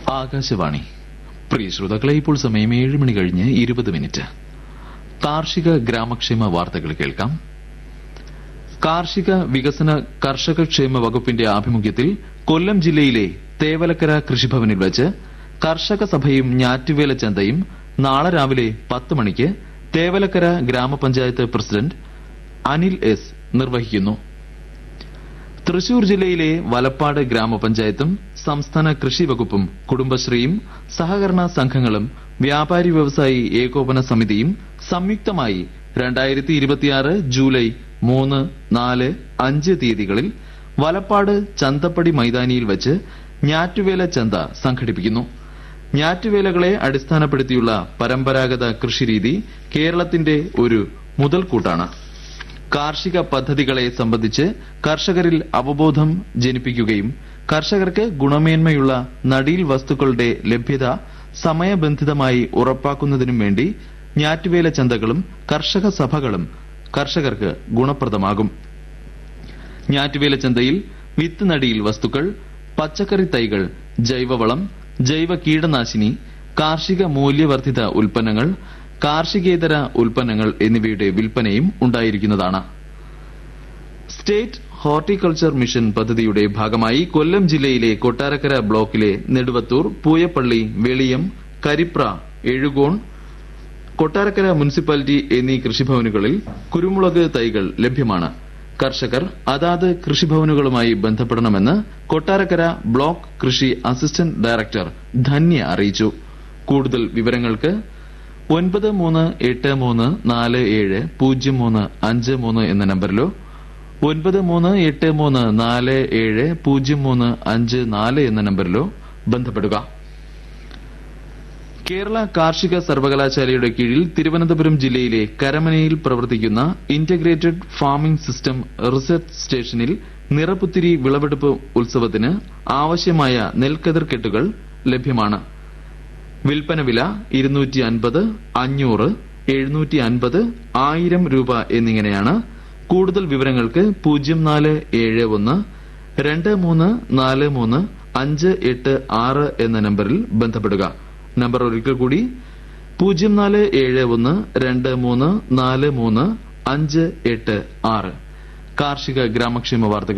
ആകാശവാണി പ്രിയ ശ്രോതാക്കളെ ഇപ്പോൾ സമയം ഏഴ് മണി കഴിഞ്ഞ് ഇരുപത് മിനിറ്റ് കാർഷിക ഗ്രാമക്ഷേമ വാർത്തകൾ കേൾക്കാം കാർഷിക വികസന കർഷക ക്ഷേമ വകുപ്പിന്റെ ആഭിമുഖ്യത്തിൽ കൊല്ലം ജില്ലയിലെ തേവലക്കര കൃഷിഭവനിൽ വെച്ച് കർഷക സഭയും ഞാറ്റുവേല ചന്തയും നാളെ രാവിലെ പത്ത് മണിക്ക് തേവലക്കര ഗ്രാമപഞ്ചായത്ത് പ്രസിഡന്റ് അനിൽ എസ് നിർവഹിക്കുന്നു തൃശൂർ ജില്ലയിലെ വലപ്പാട് ഗ്രാമപഞ്ചായത്തും സംസ്ഥാന കൃഷി വകുപ്പും കുടുംബശ്രീയും സഹകരണ സംഘങ്ങളും വ്യാപാരി വ്യവസായി ഏകോപന സമിതിയും സംയുക്തമായി രണ്ടായിരത്തി ഇരുപത്തിയാറ് ജൂലൈ മൂന്ന് നാല് അഞ്ച് തീയതികളിൽ വലപ്പാട് ചന്തപ്പടി മൈതാനിയിൽ വെച്ച് ഞാറ്റുവേല ചന്ത സംഘടിപ്പിക്കുന്നു ഞാറ്റുവേലകളെ അടിസ്ഥാനപ്പെടുത്തിയുള്ള പരമ്പരാഗത കൃഷിരീതി കേരളത്തിന്റെ ഒരു മുതൽക്കൂട്ടാണ് കാർഷിക പദ്ധതികളെ സംബന്ധിച്ച് കർഷകരിൽ അവബോധം ജനിപ്പിക്കുകയും കർഷകർക്ക് ഗുണമേന്മയുള്ള നടീൽ വസ്തുക്കളുടെ ലഭ്യത സമയബന്ധിതമായി ഉറപ്പാക്കുന്നതിനും വേണ്ടി ഞാറ്റുവേല ചന്തകളും കർഷക സഭകളും കർഷകർക്ക് ഗുണപ്രദമാകും ഞാറ്റുവേല ചന്തയിൽ വിത്ത് നടിയിൽ വസ്തുക്കൾ പച്ചക്കറി തൈകൾ ജൈവവളം ജൈവ കീടനാശിനി കാർഷിക മൂല്യവർദ്ധിത ഉൽപ്പന്നങ്ങൾ കാർഷികേതര ഉൽപ്പന്നങ്ങൾ എന്നിവയുടെ വിൽപ്പനയും ഉണ്ടായിരിക്കുന്നതാണ് സ്റ്റേറ്റ് ഹോർട്ടിക്കൾച്ചർ മിഷൻ പദ്ധതിയുടെ ഭാഗമായി കൊല്ലം ജില്ലയിലെ കൊട്ടാരക്കര ബ്ലോക്കിലെ നെടുവത്തൂർ പൂയപ്പള്ളി വെളിയം കരിപ്ര എഴുകോൺ കൊട്ടാരക്കര മുനിസിപ്പാലിറ്റി എന്നീ കൃഷിഭവനുകളിൽ കുരുമുളക് തൈകൾ ലഭ്യമാണ് കർഷകർ അതാത് കൃഷിഭവനുകളുമായി ബന്ധപ്പെടണമെന്ന് കൊട്ടാരക്കര ബ്ലോക്ക് കൃഷി അസിസ്റ്റന്റ് ഡയറക്ടർ ധന്യ അറിയിച്ചു കൂടുതൽ വിവരങ്ങൾക്ക് ഒൻപത് മൂന്ന് എട്ട് മൂന്ന് നാല് ഏഴ് പൂജ്യം മൂന്ന് അഞ്ച് മൂന്ന് എന്ന നമ്പറിലോ ഒൻപത് മൂന്ന് എട്ട് മൂന്ന് നാല് ഏഴ് പൂജ്യം മൂന്ന് അഞ്ച് നാല് എന്ന നമ്പറിലോ ബന്ധപ്പെടുക കേരള കാർഷിക സർവകലാശാലയുടെ കീഴിൽ തിരുവനന്തപുരം ജില്ലയിലെ കരമനയിൽ പ്രവർത്തിക്കുന്ന ഇന്റഗ്രേറ്റഡ് ഫാമിംഗ് സിസ്റ്റം റിസർച്ച് സ്റ്റേഷനിൽ നിറപുത്തിരി വിളവെടുപ്പ് ഉത്സവത്തിന് ആവശ്യമായ നെൽക്കതിർ കെട്ടുകൾ ലഭ്യമാണ് വിൽപ്പന വില ഇരുന്നൂറ്റി അൻപത് അഞ്ഞൂറ് എഴുന്നൂറ്റി അൻപത് ആയിരം രൂപ എന്നിങ്ങനെയാണ് കൂടുതൽ വിവരങ്ങൾക്ക് പൂജ്യം നാല് ഏഴ് ഒന്ന് രണ്ട് മൂന്ന് നാല് മൂന്ന് അഞ്ച് എട്ട് ആറ് എന്ന നമ്പറിൽ ബന്ധപ്പെടുക നമ്പർ ഒരിക്കൽ കൂടി പൂജ്യം നാല് ഏഴ് ഒന്ന് രണ്ട് മൂന്ന് നാല് മൂന്ന് അഞ്ച് എട്ട് ആറ് കാർഷിക ഗ്രാമക്ഷേമ വാർത്തകൾ